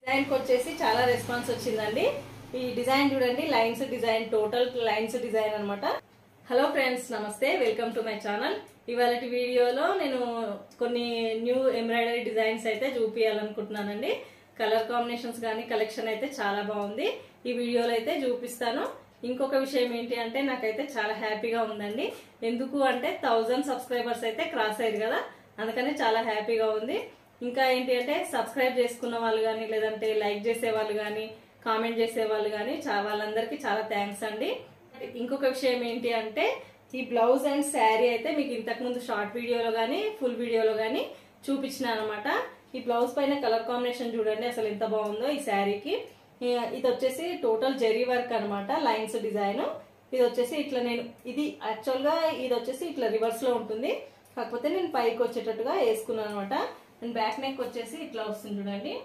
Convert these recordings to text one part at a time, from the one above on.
design కి వచ్చేసి చాలా రెస్పాన్స్ వచ్చిందండి ఈ డిజైన్ చూడండి lines design total lines design అన్నమాట హలో ఫ్రెండ్స్ నమస్తే వెల్కమ్ టు మై ఛానల్ ఇవాళ వీడియోలో నేను కొన్ని న్యూ ఎంబ్రాయిడరీ డిజైన్స్ అయితే చూపించాలనుకుంటున్నానండి కలర్ కాంబినేషన్స్ కానీ కలెక్షన్ అయితే చాలా బాగుంది ఈ వీడియోలో అయితే చూపిస్తాను ఇంకొక విషయం ఏంటి అంటే నాకైతే చాలా హ్యాపీగా ఉందండి ఎందుకు అంటే థౌజండ్ సబ్స్క్రైబర్స్ అయితే క్రాస్ అయ్యారు కదా అందుకని చాలా హ్యాపీగా ఉంది ఇంకా ఏంటి అంటే సబ్స్క్రైబ్ చేసుకున్న వాళ్ళు కానీ లేదంటే లైక్ చేసే వాళ్ళు కానీ కామెంట్ చేసే వాళ్ళు కానీ వాళ్ళందరికీ చాలా థ్యాంక్స్ అండి ఇంకొక విషయం ఏంటి అంటే ఈ బ్లౌజ్ అండ్ శారీ అయితే మీకు ఇంతకు ముందు షార్ట్ వీడియోలో కానీ ఫుల్ వీడియోలో కానీ చూపించిన అనమాట ఈ బ్లౌజ్ పైన కలర్ కాంబినేషన్ చూడండి అసలు ఎంత బాగుందో ఈ శారీకి ఇది వచ్చేసి టోటల్ జెరీ వర్క్ అనమాట లైన్స్ డిజైన్ ఇది వచ్చేసి ఇట్లా నేను ఇది యాక్చువల్ గా ఇది వచ్చేసి ఇట్లా రివర్స్ లో ఉంటుంది కాకపోతే నేను పైకి వచ్చేటట్టుగా వేసుకున్నాను అనమాట అండ్ బ్యాక్ నెక్ వచ్చేసి ఇట్లా వస్తుంది చూడండి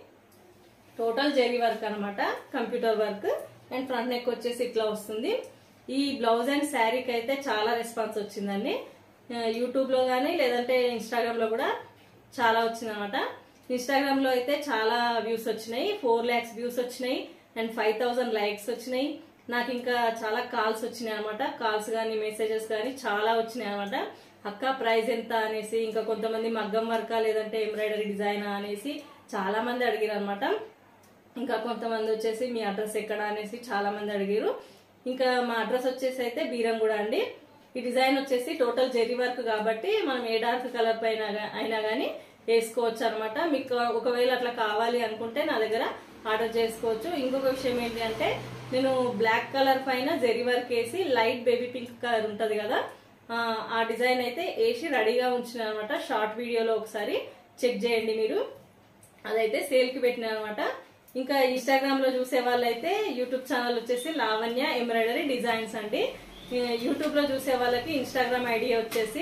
టోటల్ జెరీ వర్క్ అనమాట computer work and front neck వచ్చేసి ఇట్లా వస్తుంది ఈ బ్లౌజ్ అండ్ శారీకి అయితే చాలా రెస్పాన్స్ వచ్చిందండి యూట్యూబ్ లో కానీ లేదంటే ఇన్స్టాగ్రామ్ లో కూడా చాలా వచ్చింది అనమాట ఇన్స్టాగ్రామ్ లో అయితే చాలా వ్యూస్ వచ్చినాయి ఫోర్ ల్యాక్స్ వ్యూస్ వచ్చినాయి అండ్ ఫైవ్ థౌసండ్ లైక్స్ వచ్చినాయి నాకు ఇంకా చాలా కాల్స్ వచ్చినాయి అనమాట కాల్స్ కానీ మెసేజెస్ కానీ చాలా వచ్చినాయి అనమాట అక్క ప్రైస్ ఎంత అనేసి ఇంకా కొంతమంది మగ్గం వర్కా లేదంటే ఎంబ్రాయిడరీ డిజైన్ అనేసి చాలా మంది అడిగారు అనమాట ఇంకా కొంతమంది వచ్చేసి మీ అడ్రస్ ఎక్కడ అనేసి చాలా మంది అడిగారు ఇంకా మా అడ్రస్ వచ్చేసి అయితే బీరంగూడ అండి ఈ డిజైన్ వచ్చేసి టోటల్ జెరీ వర్క్ కాబట్టి మనం ఏ డార్క్ కలర్ పైన గా- అయినా కానీ వేసుకోవచ్చు అనమాట మీకు ఒకవేళ అట్లా కావాలి అనుకుంటే నా దగ్గర ఆర్డర్ చేసుకోవచ్చు ఇంకొక విషయం ఏంటి అంటే నేను బ్లాక్ కలర్ పైన జెరీ వర్క్ వేసి లైట్ బేబీ పింక్ కలర్ ఉంటది కదా ఆ, ఆ డిజైన్ అయితే వేసి రెడీగా ఉంచిన అనమాట షార్ట్ వీడియోలో ఒకసారి చెక్ చేయండి మీరు అదైతే సేల్ కి పెట్టిన అనమాట ఇంకా ఇన్స్టాగ్రామ్ లో చూసే వాళ్ళైతే యూట్యూబ్ ఛానల్ వచ్చేసి లావణ్య ఎంబ్రాయిడరీ డిజైన్స్ అండి యూట్యూబ్ లో చూసే వాళ్ళకి ఇన్స్టాగ్రామ్ ఐడి వచ్చేసి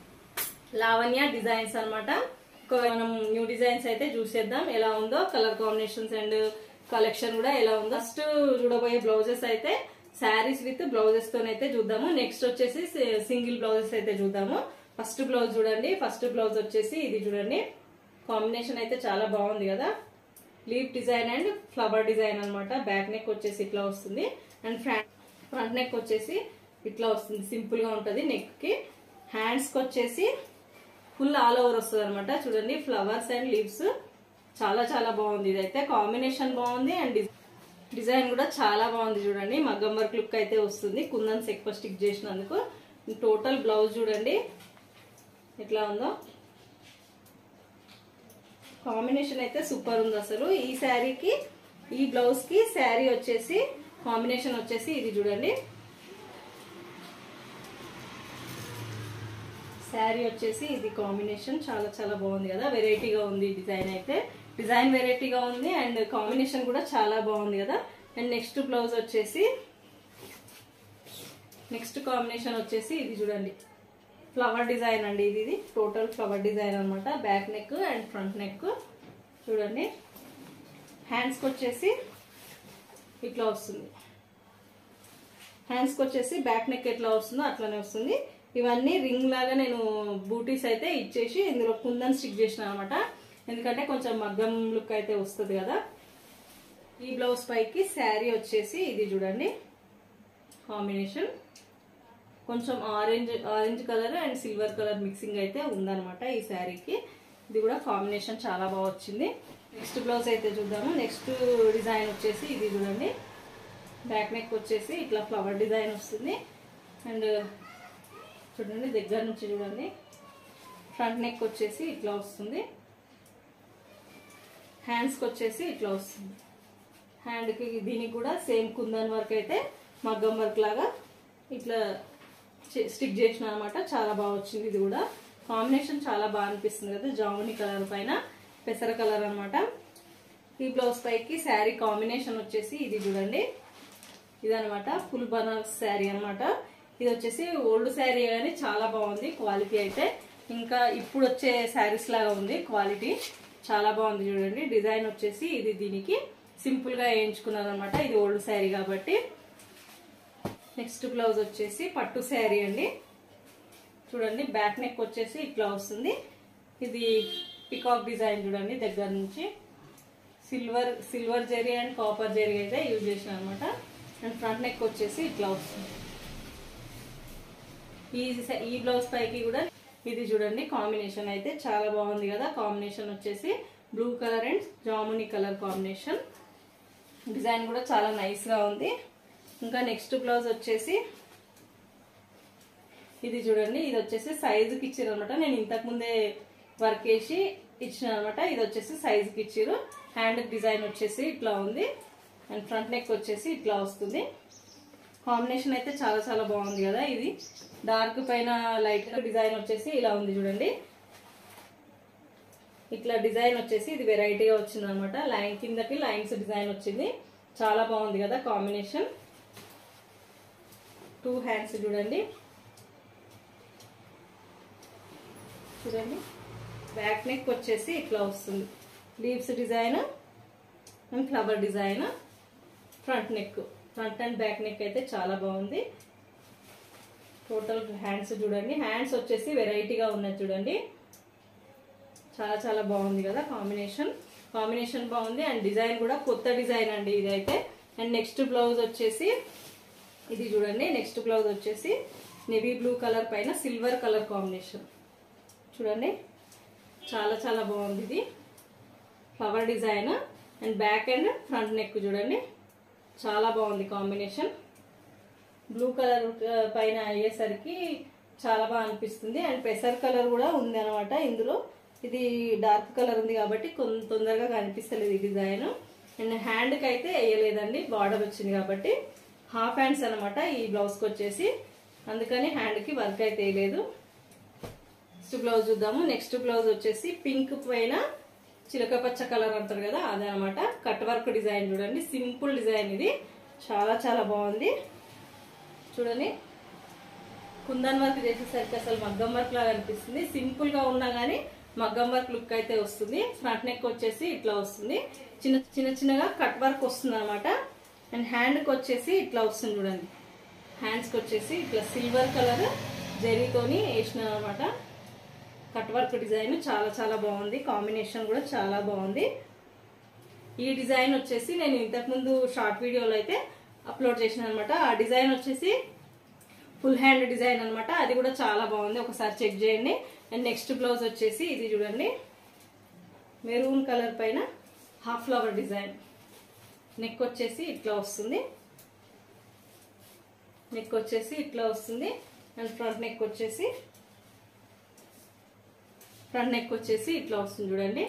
లావణ్య డిజైన్స్ అన్నమాట ఒక మనం న్యూ డిజైన్స్ అయితే చూసేద్దాం ఎలా ఉందో కలర్ కాంబినేషన్స్ అండ్ కలెక్షన్ కూడా ఎలా ఉందో ఫస్ట్ చూడబోయే బ్లౌజెస్ అయితే శారీస్ విత్ బ్లౌజెస్ తోనైతే చూద్దాము నెక్స్ట్ వచ్చేసి సింగిల్ బ్లౌజెస్ అయితే చూద్దాము ఫస్ట్ బ్లౌజ్ చూడండి ఫస్ట్ బ్లౌజ్ వచ్చేసి ఇది చూడండి కాంబినేషన్ అయితే చాలా బాగుంది కదా leaf design and flower design అన్నమాట బ్యాక్ నెక్ వచ్చేసి ఇట్లా వస్తుంది అండ్ ఫ్రంట్ ఫ్రంట్ నెక్ వచ్చేసి ఇట్లా వస్తుంది సింపుల్ గా ఉంటది నెక్ కి హ్యాండ్స్ కి వచ్చేసి ఫుల్ ఆల్ ఓవర్ వస్తుంది అనమాట చూడండి ఫ్లవర్స్ అండ్ లీవ్స్ చాలా చాలా బాగుంది ఇదైతే కాంబినేషన్ బాగుంది అండ్ డిజైన్ డిజైన్ కూడా చాలా బాగుంది చూడండి మగ్గం వర్క్ లుక్ అయితే వస్తుంది కుందన్స్ ఎక్కువ స్టిక్ చేసినందుకు టోటల్ బ్లౌజ్ చూడండి ఎట్లా ఉందో కాంబినేషన్ అయితే సూపర్ ఉంది అసలు ఈ శారీకి ఈ బ్లౌజ్ కి శారీ వచ్చేసి కాంబినేషన్ వచ్చేసి ఇది చూడండి శారీ వచ్చేసి ఇది కాంబినేషన్ చాలా చాలా బాగుంది కదా వెరైటీగా ఉంది ఈ డిజైన్ అయితే డిజైన్ వెరైటీగా ఉంది అండ్ కాంబినేషన్ కూడా చాలా బాగుంది కదా అండ్ నెక్స్ట్ బ్లౌజ్ వచ్చేసి నెక్స్ట్ కాంబినేషన్ వచ్చేసి ఇది చూడండి ఫ్లవర్ డిజైన్ అండి ఇది ఇది టోటల్ ఫ్లవర్ డిజైన్ అన్నమాట back neck and front neck చూడండి హ్యాండ్స్కి వచ్చేసి ఇట్లా వస్తుంది హ్యాండ్స్కి వచ్చేసి బ్యాక్ నెక్ ఎట్లా వస్తుందో అట్లానే వస్తుంది ఇవన్నీ రింగ్ లాగా నేను బూటీస్ అయితే ఇచ్చేసి ఇందులో కుందన్ స్టిక్ చేసిన అనమాట ఎందుకంటే కొంచెం మగ్గం లుక్ అయితే వస్తుంది కదా ఈ బ్లౌజ్ పైకి శారీ వచ్చేసి ఇది చూడండి కాంబినేషన్ కొంచెం orange orange colour and silver colour mixing అయితే ఉందన్నమాట ఈ శారీకి ఇది కూడా కాంబినేషన్ చాలా బాగా వచ్చింది నెక్స్ట్ బ్లౌజ్ అయితే చూద్దాము నెక్స్ట్ డిజైన్ వచ్చేసి ఇది చూడండి బ్యాక్ నెక్ వచ్చేసి ఇట్లా ఫ్లవర్ డిజైన్ వస్తుంది అండ్ చూడండి దగ్గర నుంచి చూడండి ఫ్రంట్ నెక్ వచ్చేసి ఇట్లా వస్తుంది హ్యాండ్స్కి వచ్చేసి ఇట్లా వస్తుంది హ్యాండ్కి దీనికి కూడా సేమ్ కుందన్ వర్క్ అయితే మగ్గం వర్క్ లాగా ఇట్లా స్టిక్ చేసిన అనమాట చాలా బాగా వచ్చింది ఇది కూడా కాంబినేషన్ చాలా బాగా అనిపిస్తుంది కదా జాముని కలర్ పైన పెసర కలర్ అన్నమాట ఈ బ్లౌజ్ పైకి శారీ కాంబినేషన్ వచ్చేసి ఇది చూడండి ఇదనమాట ఫుల్ బనారస్ శారీ అన్నమాట ఇది వచ్చేసి ఓల్డ్ శారీ కానీ చాలా బాగుంది క్వాలిటీ అయితే ఇంకా ఇప్పుడు వచ్చే శారీస్ లాగా ఉంది క్వాలిటీ చాలా బాగుంది చూడండి డిజైన్ వచ్చేసి ఇది దీనికి సింపుల్ గా వేయించుకున్నారు అనమాట ఇది ఓల్డ్ శారీ కాబట్టి నెక్స్ట్ బ్లౌజ్ వచ్చేసి పట్టు శారీ అండి చూడండి బ్యాక్ నెక్ వచ్చేసి ఇట్లా వస్తుంది ఇది పికాక్ డిజైన్ చూడండి దగ్గర నుంచి silver silver zari and copper zari అయితే యూజ్ చేసిన అనమాట అండ్ ఫ్రంట్ నెక్ వచ్చేసి ఇట్లా వస్తుంది ఈ స- ఈ బ్లౌజ్ పైకి కూడా ఇది చూడండి కాంబినేషన్ అయితే చాలా బాగుంది కదా కాంబినేషన్ వచ్చేసి బ్లూ కలర్ అండ్ జాముని కలర్ కాంబినేషన్ డిజైన్ కూడా చాలా నైస్ గా ఉంది ఇంకా నెక్స్ట్ బ్లౌజ్ వచ్చేసి ఇది చూడండి ఇది వచ్చేసి సైజుకి ఇచ్చారు అనమాట నేను ఇంతకు ముందే వర్క్ వేసి ఇచ్చిన అనమాట ఇది వచ్చేసి సైజుకి ఇచ్చారు హ్యాండ్ డిజైన్ వచ్చేసి ఇట్లా ఉంది అండ్ ఫ్రంట్ నెక్ వచ్చేసి ఇట్లా వస్తుంది కాంబినేషన్ అయితే చాలా చాలా బాగుంది కదా ఇది డార్క్ పైన లైట్ డిజైన్ వచ్చేసి ఇలా ఉంది చూడండి ఇట్లా డిజైన్ వచ్చేసి ఇది వెరైటీగా వచ్చింది అనమాట లైన్ కిందకి లైన్స్ డిజైన్ వచ్చింది చాలా బాగుంది కదా కాంబినేషన్ టూ హ్యాండ్స్ చూడండి చూడండి బ్యాక్ నెక్ వచ్చేసి ఇట్లా వస్తుంది leaves design and flower design front neck front and back neck అయితే చాలా బాగుంది టోటల్ హ్యాండ్స్ చూడండి హ్యాండ్స్ వచ్చేసి వెరైటీగా ఉన్నది చూడండి చాలా చాలా బాగుంది కదా కాంబినేషన్ కాంబినేషన్ బాగుంది అండ్ డిజైన్ కూడా కొత్త డిజైన్ అండి ఇదైతే అండ్ నెక్స్ట్ బ్లౌజ్ వచ్చేసి ఇది చూడండి నెక్స్ట్ బ్లౌజ్ వచ్చేసి నెవీ బ్లూ కలర్ పైన సిల్వర్ కలర్ కాంబినేషన్ చూడండి చాలా చాలా బాగుంది ఇది flower design and back and front neck చూడండి చాలా బాగుంది కాంబినేషన్ బ్లూ కలర్ పైన అయ్యేసరికి చాలా బాగా అనిపిస్తుంది అండ్ పెసర్ కలర్ కూడా ఉంది అనమాట ఇందులో ఇది డార్క్ కలర్ ఉంది కాబట్టి కొంత తొందరగా కనిపిస్తలేదు ఈ డిజైన్ అండ్ హ్యాండ్కి అయితే వేయలేదండి బార్డర్ వచ్చింది కాబట్టి హాఫ్ హ్యాండ్స్ అనమాట ఈ బ్లౌజ్కి వచ్చేసి అందుకని హ్యాండ్కి వర్క్ అయితే వేయలేదు నెక్స్ట్ బ్లౌజ్ చూద్దాము నెక్స్ట్ బ్లౌజ్ వచ్చేసి పింక్ పైన చిలక పచ్చ కలర్ అంటారు కదా అదే అనమాట కట్ వర్క్ డిజైన్ చూడండి సింపుల్ డిజైన్ ఇది చాలా చాలా బాగుంది చూడండి కుందన్ వర్క్ చేసేసరికి అసలు మగ్గం వర్క్ లాగా అనిపిస్తుంది సింపుల్ గా ఉన్నా గానీ మగ్గం వర్క్ లుక్ అయితే వస్తుంది ఫ్రంట్ నెక్ వచ్చేసి ఇట్లా వస్తుంది చిన్న చిన్న చిన్నగా కట్ వర్క్ వస్తుంది అనమాట అండ్ హ్యాండ్ కి వచ్చేసి ఇట్లా వస్తుంది చూడండి హ్యాండ్స్ కి వచ్చేసి ఇట్లా సిల్వర్ కలర్ జరీతోని వేసిన అనమాట కట్ వర్క్ డిజైన్ చాలా చాలా బాగుంది కాంబినేషన్ కూడా చాలా బాగుంది ఈ డిజైన్ వచ్చేసి నేను ఇంతకుముందు షార్ట్ వీడియోలో అయితే అప్లోడ్ చేసిన అనమాట ఆ డిజైన్ వచ్చేసి ఫుల్ హ్యాండ్ డిజైన్ అన్నమాట అది కూడా చాలా బాగుంది ఒకసారి చెక్ చేయండి అండ్ నెక్స్ట్ బ్లౌజ్ వచ్చేసి ఇది చూడండి మెరూన్ కలర్ పైన హాఫ్ ఫ్లవర్ డిజైన్ నెక్ వచ్చేసి ఇట్లా వస్తుంది నెక్ వచ్చేసి ఇట్లా వస్తుంది అండ్ ఫ్రంట్ నెక్ వచ్చేసి ఫ్రంట్ నెక్ వచ్చేసి ఇట్లా వస్తుంది చూడండి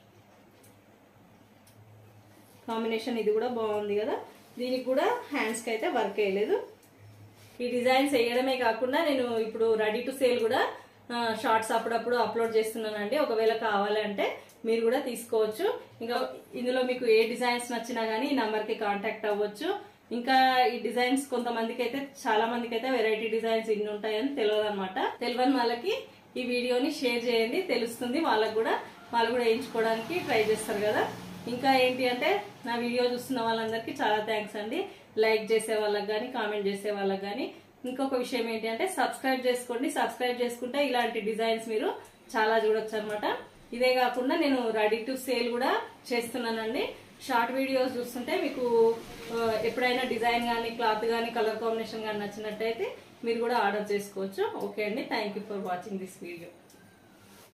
కాంబినేషన్ ఇది కూడా బాగుంది కదా దీనికి కూడా హ్యాండ్స్కి అయితే వర్క్ వేయలేదు ఈ డిజైన్స్ వేయడమే కాకుండా నేను ఇప్పుడు రెడీ టు సేల్ కూడా షార్ట్స్ అప్పుడప్పుడు అప్లోడ్ చేస్తున్నానండి ఒకవేళ కావాలంటే మీరు కూడా తీసుకోవచ్చు ఇంకా ఇందులో మీకు ఏ డిజైన్స్ నచ్చినా గానీ ఈ నంబర్కి కాంటాక్ట్ అవ్వచ్చు ఇంకా ఈ డిజైన్స్ కొంతమందికి అయితే చాలా మందికి అయితే వెరైటీ డిజైన్స్ ఇన్ని ఉంటాయని తెలియదు అనమాట తెలియని వాళ్ళకి ఈ వీడియోని షేర్ చేయండి తెలుస్తుంది వాళ్ళకు కూడా వాళ్ళు కూడా వేయించుకోవడానికి ట్రై చేస్తారు కదా ఇంకా ఏంటి అంటే నా వీడియో చూస్తున్న వాళ్ళందరికీ చాలా థ్యాంక్స్ అండి లైక్ చేసే వాళ్ళకి కానీ కామెంట్ చేసే వాళ్ళకి కానీ ఇంకొక విషయం ఏంటి అంటే సబ్స్క్రైబ్ చేసుకోండి సబ్స్క్రైబ్ చేసుకుంటే ఇలాంటి డిజైన్స్ మీరు చాలా చూడొచ్చు అనమాట ఇదే కాకుండా నేను రెడీ టు సేల్ కూడా చేస్తున్నానండి షార్ట్ వీడియోస్ చూస్తుంటే మీకు ఆ, ఎప్పుడైనా డిజైన్ కానీ క్లాత్ కానీ కలర్ కాంబినేషన్ కానీ నచ్చినట్టయితే మీరు కూడా ఆర్డర్ చేసుకోవచ్చు ఓకే అండి thank you for watching this video